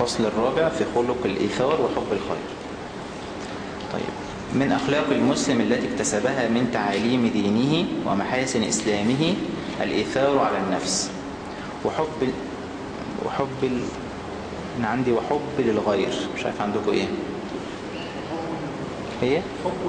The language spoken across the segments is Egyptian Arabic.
الفصل الرابع في خلق الإيثار وحب الخير طيب من أخلاق المسلم التي اكتسبها من تعاليم دينه ومحاسن إسلامه الإيثار على النفس وحب ال... وحب ال... أنا عندي وحب للغير مش عارف عندكم إيه هي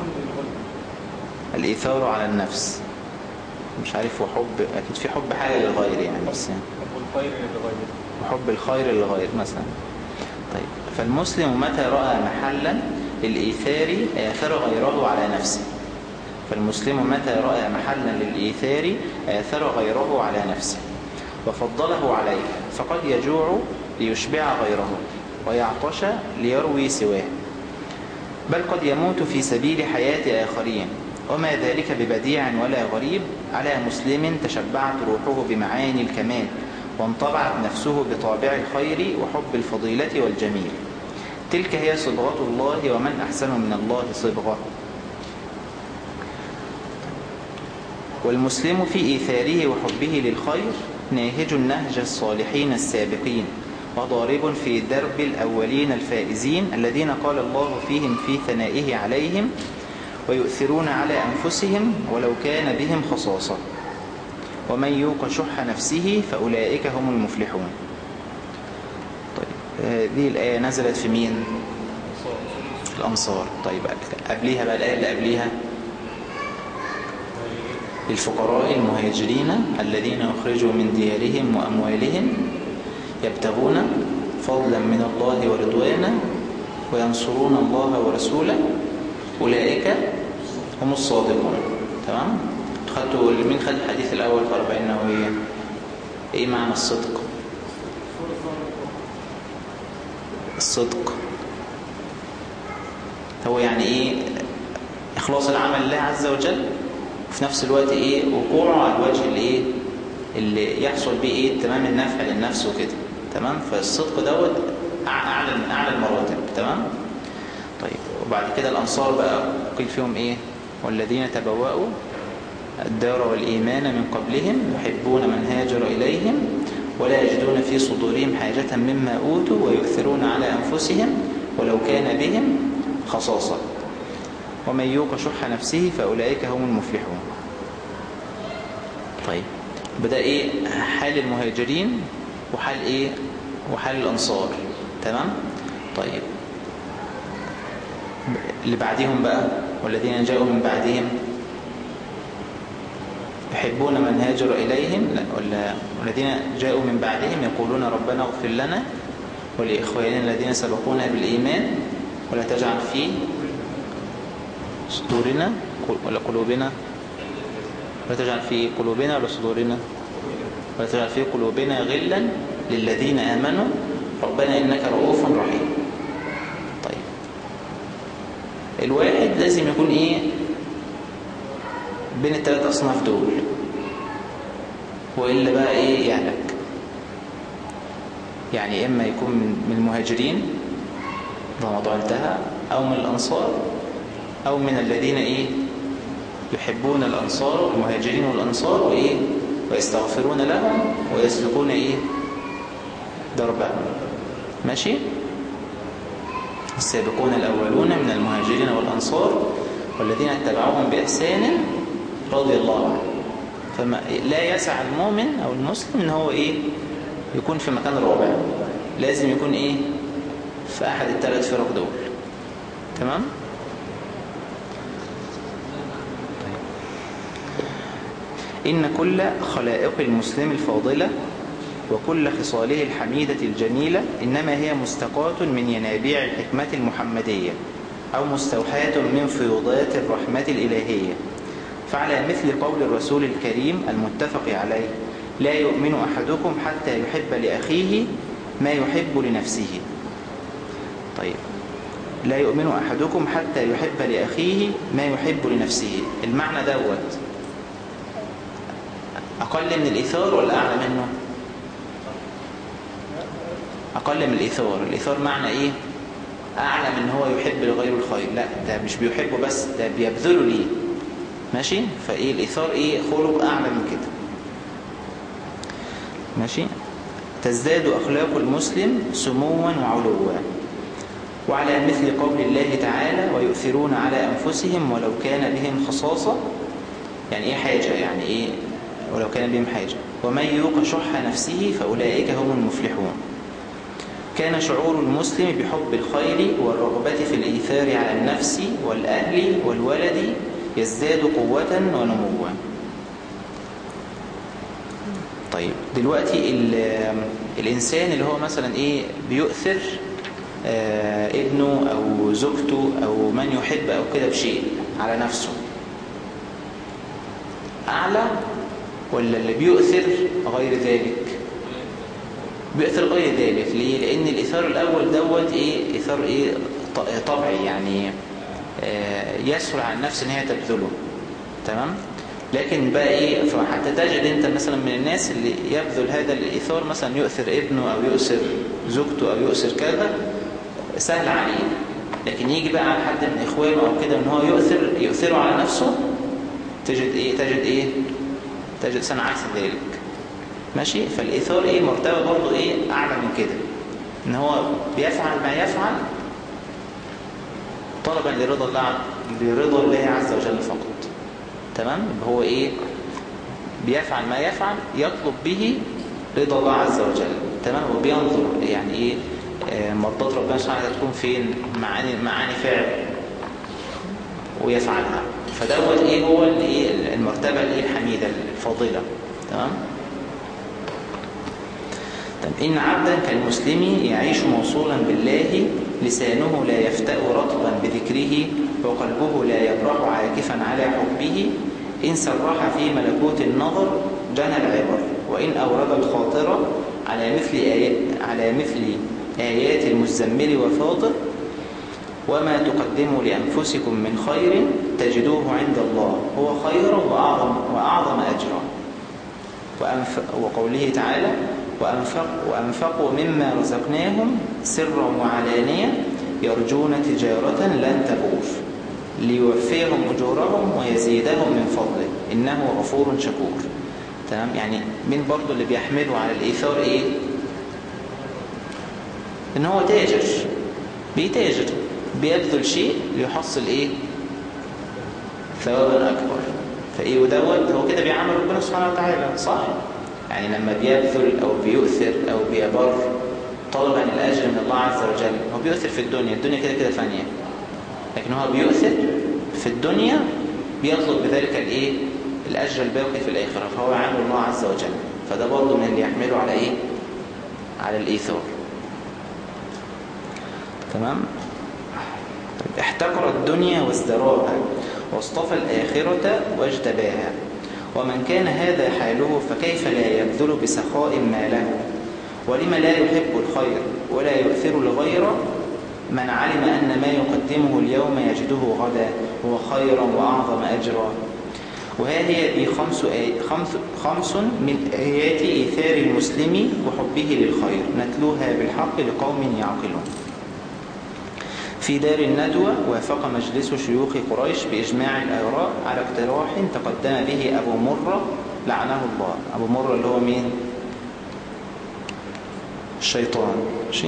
الإيثار على النفس مش عارف وحب أكيد في حب حاجة للغير يعني بس يعني. والخير للغير وحب الخير للغير مثلا طيب فالمسلم متى رأى محلا للإيثار آثر غيره على نفسه فالمسلم متى رأى محلا للإيثار آثر غيره على نفسه وفضله عليه فقد يجوع ليشبع غيره ويعطش ليروي سواه بل قد يموت في سبيل حياة آخرين وما ذلك ببديع ولا غريب على مسلم تشبعت روحه بمعاني الكمال وانطبعت نفسه بطابع الخير وحب الفضيلة والجميل تلك هي صبغة الله ومن أحسن من الله صبغة والمسلم في إيثاره وحبه للخير ناهج نهج الصالحين السابقين وضارب في درب الأولين الفائزين الذين قال الله فيهم في ثنائه عليهم ويؤثرون على أنفسهم ولو كان بهم خصاصة ومن يوق شح نفسه فأولئك هم المفلحون طيب هذه الآية نزلت في مين الأنصار طيب قبليها بقى الآية اللي قبليها للفقراء المهاجرين الذين أخرجوا من ديارهم وأموالهم يبتغون فضلا من الله ورضوانا وينصرون الله ورسوله أولئك هم الصادقون تمام خدتوا من خد الحديث الأول في أربعين نووية إيه معنى الصدق الصدق هو يعني إيه إخلاص العمل لله عز وجل وفي نفس الوقت إيه وقوعه على الوجه اللي إيه اللي يحصل به إيه تمام النفع للنفس وكده تمام فالصدق دوت أعلى أعلى المراتب تمام طيب وبعد كده الأنصار بقى قيل فيهم إيه والذين تبوأوا الدار والإيمان من قبلهم يحبون من هاجر إليهم ولا يجدون في صدورهم حاجة مما أوتوا ويؤثرون على أنفسهم ولو كان بهم خصاصة ومن يوق شح نفسه فأولئك هم المفلحون طيب بدأ إيه حال المهاجرين وحال إيه وحال الأنصار تمام طيب اللي بعدهم بقى والذين جاءوا من بعدهم يحبون من هاجر إليهم لا ولا والذين جاءوا من بعدهم يقولون ربنا اغفر لنا ولإخواننا الذين سبقونا بالإيمان ولا تجعل في صدورنا ولا قلوبنا ولا تجعل في قلوبنا ولا صدورنا ولا تجعل في قلوبنا غلا للذين آمنوا ربنا إنك رؤوف رحيم طيب الواحد لازم يكون إيه بين الثلاث أصناف دول وإلا بقى إيه يهلك يعني إما يكون من المهاجرين ده موضوع انتهى أو من الأنصار أو من الذين إيه يحبون الأنصار المهاجرين والأنصار وإيه ويستغفرون لهم ويسلكون إيه دربهم ماشي السابقون الأولون من المهاجرين والأنصار والذين اتبعوهم بإحسان رضي الله عنه فما لا يسع المؤمن أو المسلم ان هو إيه يكون في مكان رابع لازم يكون إيه في أحد الثلاث فرق دول تمام إن كل خلائق المسلم الفاضلة وكل خصاله الحميدة الجميلة إنما هي مستقاة من ينابيع الحكمة المحمدية أو مستوحاة من فيوضات الرحمة الإلهية فعلى مثل قول الرسول الكريم المتفق عليه لا يؤمن أحدكم حتى يحب لأخيه ما يحب لنفسه طيب لا يؤمن أحدكم حتى يحب لأخيه ما يحب لنفسه المعنى دوت أقل من الإيثار ولا أعلى منه أقل من الإيثار الإيثار معنى إيه أعلى من هو يحب لغيره الخير لا ده مش بيحبه بس ده بيبذله ليه ماشي فإيه الإيثار إيه خلق أعلى من كده ماشي تزداد أخلاق المسلم سموا وعلوا وعلى مثل قول الله تعالى ويؤثرون على أنفسهم ولو كان بهم خصاصة يعني إيه حاجة يعني إيه ولو كان بهم حاجة ومن يوق شح نفسه فأولئك هم المفلحون كان شعور المسلم بحب الخير والرغبة في الإيثار على النفس والأهل والولد يزداد قوة ونموا طيب دلوقتي الإنسان اللي هو مثلا إيه بيؤثر آه ابنه أو زوجته أو من يحب أو كده بشيء على نفسه أعلى ولا اللي بيؤثر غير ذلك بيؤثر غير ذلك ليه؟ لأن الإثار الأول دوت إيه إثار إيه طبعي يعني آه يسهل على النفس إن هي تبذله تمام لكن بقى إيه فحتى تجد أنت مثلا من الناس اللي يبذل هذا الإثار مثلا يؤثر ابنه أو يؤثر زوجته أو يؤثر كذا سهل عليه لكن يجي بقى على حد من إخوانه أو كده إن هو يؤثر يؤثره على نفسه تجد إيه تجد إيه تجد سنة عكس ذلك ماشي فالإيثار إيه مرتبة برضو إيه أعلى من كده إن هو بيفعل ما يفعل طلبا لرضا الله لرضا الله عز وجل فقط تمام هو إيه بيفعل ما يفعل يطلب به رضا الله عز وجل تمام وبينظر يعني إيه مرضات ربنا سبحانه وتعالى تكون فين معاني معاني فعل ويفعلها فدوت ايه هو الايه المرتبه الايه الحميده الفاضله تمام طب ان عبدا كالمسلم يعيش موصولا بالله لسانه لا يفتأ رطبا بذكره وقلبه لا يبرح عاكفا على حبه إن سرح في ملكوت النظر جنى العبر وإن أورد الخاطرة على مثل آيات, على مثل آيات المزمل وفاطر وما تقدموا لأنفسكم من خير تجدوه عند الله هو خيرا وأعظم, وأعظم أجرا وقوله تعالى وأنفق وأنفقوا مما رزقناهم سرا وعلانية يرجون تجارة لن تبور ليوفيهم أجورهم ويزيدهم من فضله إنه غفور شكور تمام يعني مين برضو اللي بيحمله على الإيثار إيه إن هو تاجر بيتاجر بيبذل شيء ليحصل إيه ثوابا أكبر فإيه ودوت هو كده بيعامل ربنا سبحانه وتعالى صح يعني لما بيبذل أو بيؤثر أو بيبر طلبا الأجر من الله عز وجل هو بيؤثر في الدنيا الدنيا كده كده فانية لكن هو بيؤثر في الدنيا بيطلب بذلك الايه الأجر الباقي في الآخرة فهو عامل الله عز وجل فده برضه من اللي يحمله على ايه على الإيثار تمام طيب احتقر الدنيا وازدراها واصطفى الآخرة واجتباها ومن كان هذا حاله فكيف لا يبذل بسخاء ما له ولم لا يحب الخير ولا يؤثر الغير من علم أن ما يقدمه اليوم يجده غدا هو خيرا وأعظم أجرا وها هي دي خمس, آي خمس, خمس من آيات إيثار المسلم وحبه للخير نتلوها بالحق لقوم يعقلون في دار الندوة وافق مجلس شيوخ قريش بإجماع الآراء على اقتراح تقدم به أبو مرة لعنه الله أبو مرة اللي هو مين؟ الشيطان ماشي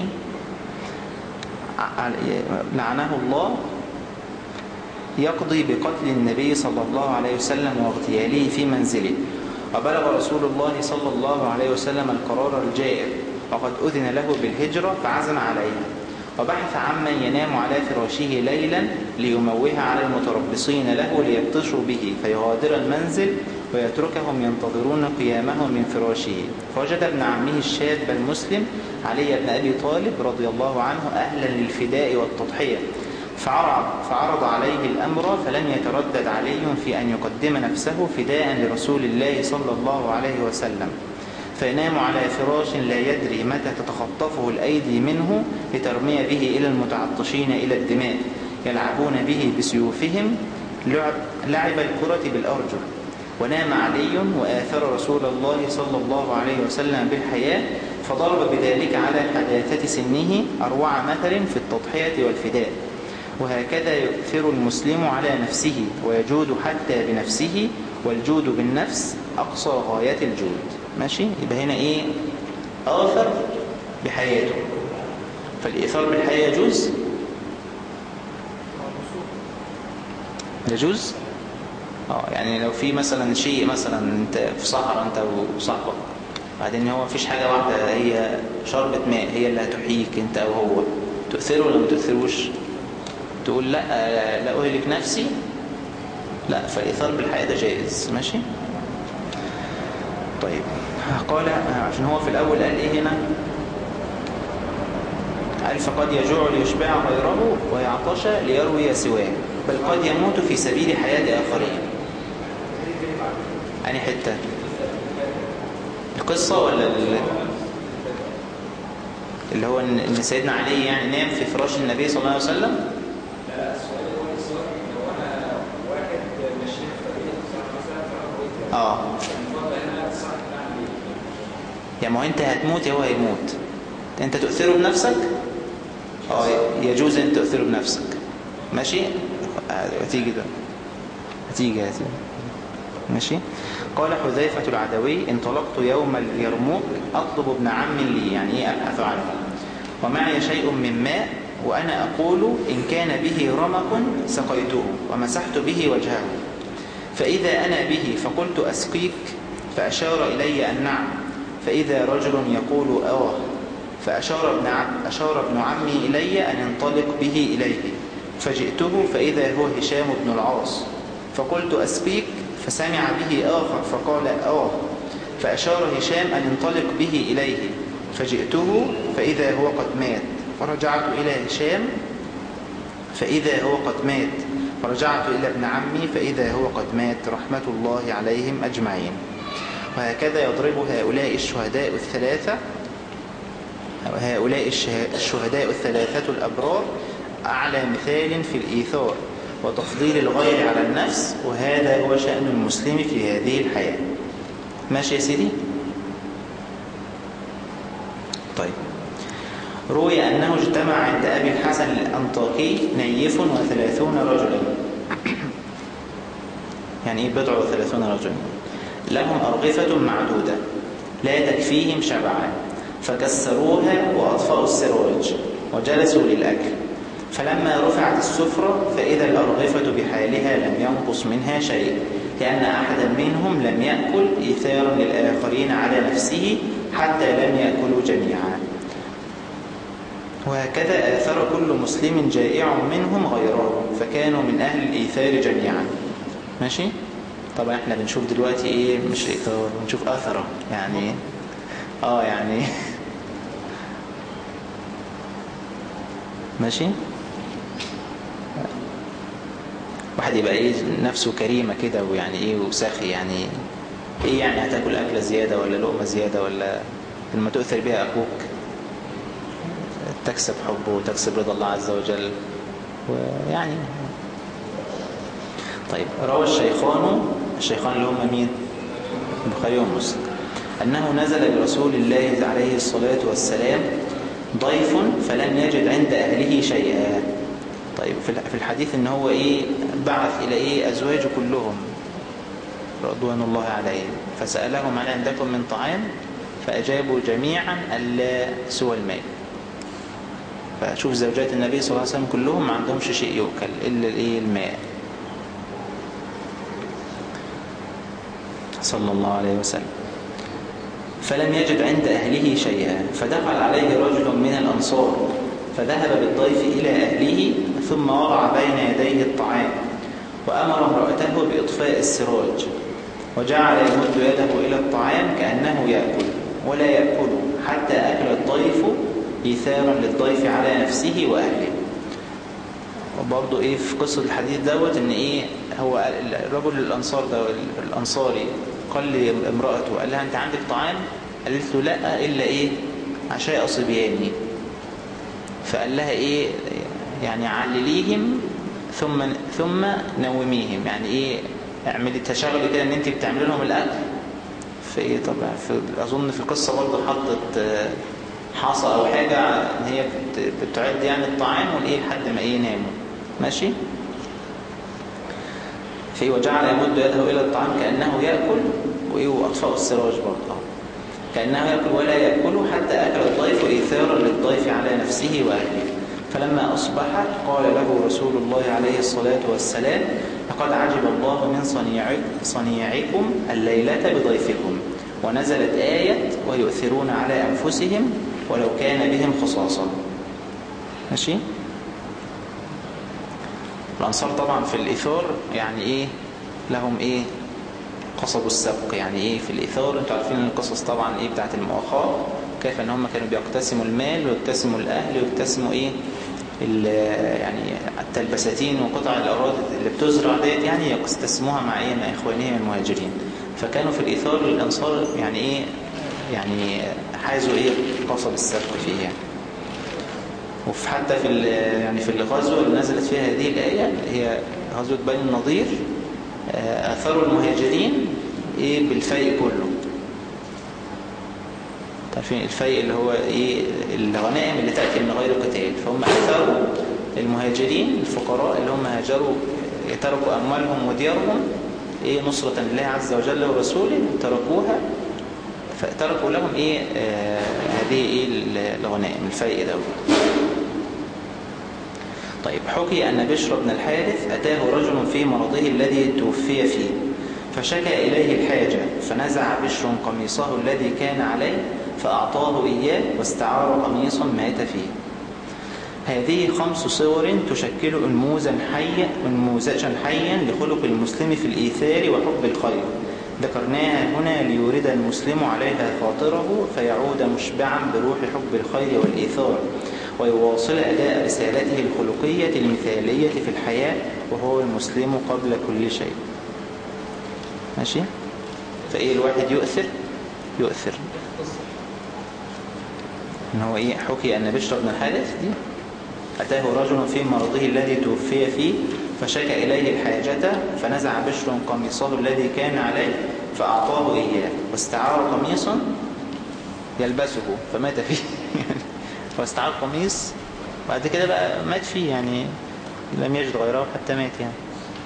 لعنه الله يقضي بقتل النبي صلى الله عليه وسلم واغتياله في منزله وبلغ رسول الله صلى الله عليه وسلم القرار الجائر وقد أذن له بالهجرة فعزم عليها وبحث عمن ينام على فراشه ليلا ليموه على المتربصين له ليبطشوا به فيغادر المنزل ويتركهم ينتظرون قيامه من فراشه فوجد ابن عمه الشاب المسلم علي بن أبي طالب رضي الله عنه أهلا للفداء والتضحية فعرض, فعرض عليه الأمر فلم يتردد علي في أن يقدم نفسه فداء لرسول الله صلى الله عليه وسلم فينام على فراش لا يدري متى تتخطفه الأيدي منه لترمي به إلى المتعطشين إلى الدماء يلعبون به بسيوفهم لعب, لعب الكرة بالأرجل ونام علي وآثر رسول الله صلى الله عليه وسلم بالحياة فضرب بذلك على حداثة سنه أروع مثل في التضحية والفداء وهكذا يؤثر المسلم على نفسه ويجود حتى بنفسه والجود بالنفس أقصى غاية الجود ماشي يبقى هنا إيه آثر بحياته فالإيثار بالحياة يجوز يجوز اه يعني لو في مثلا شيء مثلا انت في صحراء انت وصاحبك بعدين هو مفيش حاجة واحدة هي شربة ماء هي اللي هتحييك انت او هو تؤثره ولا ما تؤثروش تقول لا لا اهلك نفسي لا فالايثار بالحياة ده جائز ماشي طيب قال عشان هو في الاول قال ايه هنا قال فقد يجوع ليشبع غيره ويعطش ليروي سواه بل قد يموت في سبيل حياة آخرين أني حتة القصة ولا اللي هو ان سيدنا علي يعني نام في فراش النبي صلى الله عليه وسلم لا السؤال هو السؤال لو انا واحد ماشي في طريق مثلا اه المفروض انا صاحب اعمل يا ما هو انت هتموت يا هو هيموت انت تؤثره بنفسك اه يجوز ان تؤثره بنفسك ماشي هتيجي ده هتيجي هتيجي ماشي قال حذيفة العدوي انطلقت يوم اليرموك أطلب ابن عم لي يعني ايه أبحث عنه ومعي شيء من ماء وأنا أقول إن كان به رمق سقيته ومسحت به وجهه فإذا أنا به فقلت أسقيك فأشار إلي أن نعم فإذا رجل يقول آه فأشار ابن, عم أشار ابن عمي إلي أن انطلق به إليه فجئته فإذا هو هشام بن العاص فقلت أسقيك فسمع به آخر فقال آه فأشار هشام أن انطلق به إليه فجئته فإذا هو قد مات فرجعت إلى هشام فإذا هو قد مات فرجعت إلى ابن عمي فإذا هو قد مات رحمة الله عليهم أجمعين وهكذا يضرب هؤلاء الشهداء الثلاثة هؤلاء الشهداء الثلاثة الأبرار أعلى مثال في الإيثار وتفضيل الغير على النفس وهذا هو شأن المسلم في هذه الحياة ماشي يا سيدي طيب روي أنه اجتمع عند أبي الحسن الأنطاكي نيف وثلاثون رجلا يعني إيه بضع وثلاثون رجلا لهم أرغفة معدودة لا تكفيهم شبعا فكسروها وأطفأوا السراج وجلسوا للأكل فلما رفعت السفرة فإذا الأرغفة بحالها لم ينقص منها شيء لأن أحدا منهم لم يأكل إيثارا للآخرين على نفسه حتى لم يأكلوا جميعا وهكذا آثر كل مسلم جائع منهم غيره فكانوا من أهل الإيثار جميعا ماشي؟ طبعا احنا بنشوف دلوقتي ايه مش إيثار بنشوف أثره يعني اه يعني ماشي واحد يبقى ايه نفسه كريمة كده ويعني ايه وساخي يعني ايه يعني هتاكل اكلة زيادة ولا لقمة زيادة ولا لما تؤثر بها اخوك تكسب حبه وتكسب رضا الله عز وجل ويعني طيب روى الشيخان الشيخان اللي هم مين البخاري ومسلم أنه نزل برسول الله عليه الصلاة والسلام ضيف فلم يجد عند أهله شيئا طيب في الحديث ان هو ايه بعث الى ايه ازواجه كلهم رضوان الله عليهم فسألهم هل عندكم من طعام فأجابوا جميعا ألا سوى الماء فشوف زوجات النبي صلى الله عليه وسلم كلهم ما عندهمش شيء يؤكل إلا الايه الماء صلى الله عليه وسلم فلم يجد عند أهله شيئا فدخل عليه رجل من الأنصار فذهب بالضيف إلى أهله ثم وضع بين يديه الطعام وأمر امرأته بإطفاء السراج وجعل يمد يده إلى الطعام كأنه يأكل ولا يأكل حتى أكل الضيف إيثارا للضيف على نفسه وأهله وبرضه إيه في قصة الحديث دوت إن إيه هو الرجل الأنصار ده الأنصاري قال لامرأته قال لها أنت عندك طعام قالت له لا إلا إيه عشاء صبياني فقال لها إيه يعني علليهم ثم ثم نوميهم يعني إيه اعملي تشغلي كده ان انت بتعملي لهم الاكل في ايه طبعا في اظن في القصه برضه حطت حصى او حاجه ان هي بتعد يعني الطعام والايه لحد ما ايه ناموا ماشي في وجعل يمد يده الى الطعام كانه ياكل وايه واطفاء السراج برضه كأنه يأكل ولا يأكل حتى أكل الضيف إيثارا للضيف على نفسه وأهله فلما أصبح قال له رسول الله عليه الصلاة والسلام لقد عجب الله من صنيعك- صنيعكم الليلة بضيفكم ونزلت آية ويؤثرون على أنفسهم ولو كان بهم خصاصة ماشي الأنصار طبعا في الإيثار يعني إيه لهم إيه قصبوا السبق يعني إيه في الإيثار أنتوا عارفين القصص طبعا إيه بتاعت المؤاخاة كيف أن هم كانوا بيقتسموا المال ويقتسموا الأهل ويقتسموا إيه ال- يعني حتى البساتين وقطع الأراضي اللي بتزرع ديت يعني يقتسموها مع إيه مع إخوانهم المهاجرين فكانوا في الإيثار الأنصار يعني إيه يعني حازوا إيه قصب السبق فيه يعني وفي حتى في ال- يعني في الغزوة اللي نزلت فيها هذه الآية هي غزوة بني النضير آه، أثروا المهاجرين إيه بالفيء كله تعرفين الفيء اللي هو إيه الغنائم اللي تأتي من غير قتال فهم أثروا المهاجرين الفقراء اللي هم هاجروا تركوا أموالهم وديارهم إيه نصرة لله عز وجل ورسوله تركوها فتركوا لهم إيه آه هذه إيه الغنائم الفيء ده طيب حكي أن بشر بن الحارث أتاه رجل في مرضه الذي توفي فيه فشكى إليه الحاجة فنزع بشر قميصه الذي كان عليه فأعطاه إياه واستعار قميصا مات فيه هذه خمس صور تشكل انموذجا حيا انموذجا حيا لخلق المسلم في الإيثار وحب الخير ذكرناها هنا ليورد المسلم عليها خاطره فيعود مشبعا بروح حب الخير والإيثار ويواصل أداء رسالته الخلقية المثالية في الحياة وهو المسلم قبل كل شيء ماشي فإيه الواحد يؤثر يؤثر إن هو إيه حكي أن بشر بن الحارث دي أتاه رجل في مرضه الذي توفي فيه فشكى إليه الحاجة فنزع بشر قميصه الذي كان عليه فأعطاه إياه واستعار قميصا يلبسه فمات فيه واستعار قميص بعد كده بقى مات فيه يعني لم يجد غيره حتى مات يعني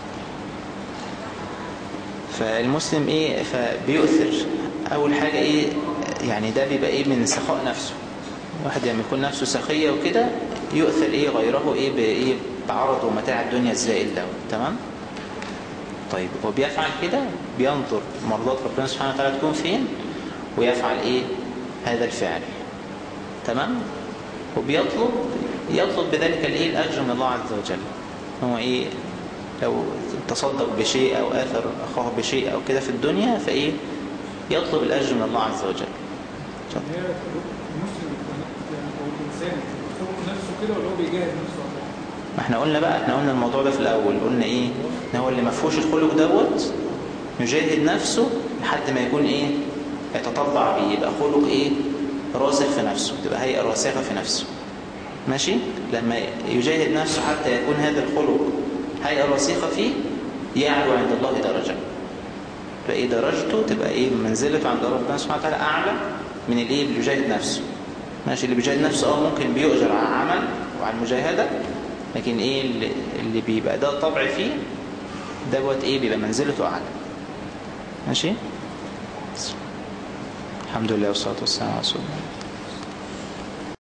فالمسلم ايه فبيؤثر اول حاجة ايه يعني ده بيبقى ايه من سخاء نفسه واحد لما يكون نفسه سخية وكده يؤثر ايه غيره ايه بايه بعرض ومتاع الدنيا الزائل ده تمام طيب هو بيفعل كده بينظر مرضات ربنا سبحانه وتعالى تكون فين ويفعل ايه هذا الفعل تمام وبيطلب يطلب بذلك الايه الاجر من الله عز وجل هو ايه لو تصدق بشيء او اثر اخاه بشيء او كده في الدنيا فايه يطلب الاجر من الله عز وجل هي المسلم يعني او الانسان يخلق نفسه كده ولا هو بيجاهد نفسه على الله؟ ما احنا قلنا بقى احنا قلنا الموضوع ده في الاول قلنا ايه ان هو اللي ما فيهوش الخلق دوت يجاهد نفسه لحد ما يكون ايه يتطبع بيه يبقى خلق ايه راسخ في نفسه تبقى هيئه راسخه في نفسه ماشي لما يجاهد نفسه حتى يكون هذا الخلق هيئه راسخه فيه يعلو عند الله درجه تبقى ايه درجته تبقى ايه منزلته عند ربنا سبحانه وتعالى اعلى من الايه اللي بيجاهد نفسه ماشي اللي بيجاهد نفسه اه ممكن بيؤجر على العمل وعلى المجاهده لكن ايه اللي, اللي بيبقى ده طبع فيه دوت ايه بيبقى منزلته اعلى ماشي الحمد لله والصلاه والسلام على رسول الله